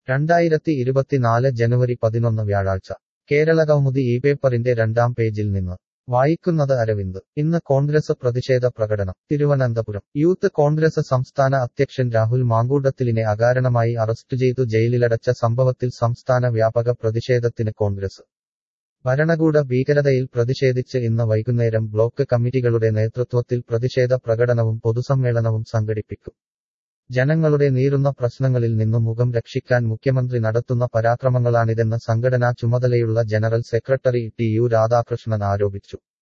രണ്ടായിരത്തി ഇരുപത്തിനാല് ജനുവരി പതിനൊന്ന് വ്യാഴാഴ്ച കേരള കൗമുദി ഈ പേപ്പറിന്റെ രണ്ടാം പേജിൽ നിന്ന് വായിക്കുന്നത് അരവിന്ദ് ഇന്ന് കോൺഗ്രസ് പ്രതിഷേധ പ്രകടനം തിരുവനന്തപുരം യൂത്ത് കോൺഗ്രസ് സംസ്ഥാന അധ്യക്ഷൻ രാഹുൽ മാങ്കൂട്ടത്തിലിനെ അകാരണമായി അറസ്റ്റ് ചെയ്തു ജയിലിലടച്ച സംഭവത്തിൽ സംസ്ഥാന വ്യാപക പ്രതിഷേധത്തിന് കോൺഗ്രസ് ഭരണകൂട ഭീകരതയിൽ പ്രതിഷേധിച്ച് ഇന്ന് വൈകുന്നേരം ബ്ലോക്ക് കമ്മിറ്റികളുടെ നേതൃത്വത്തിൽ പ്രതിഷേധ പ്രകടനവും പൊതുസമ്മേളനവും സംഘടിപ്പിക്കും ജനങ്ങളുടെ നീറുന്ന പ്രശ്നങ്ങളിൽ നിന്നു മുഖം രക്ഷിക്കാൻ മുഖ്യമന്ത്രി നടത്തുന്ന പരാക്രമങ്ങളാണിതെന്ന് സംഘടനാ ചുമതലയുള്ള general secretary T U Radhakrishnan ആരോപിച്ചു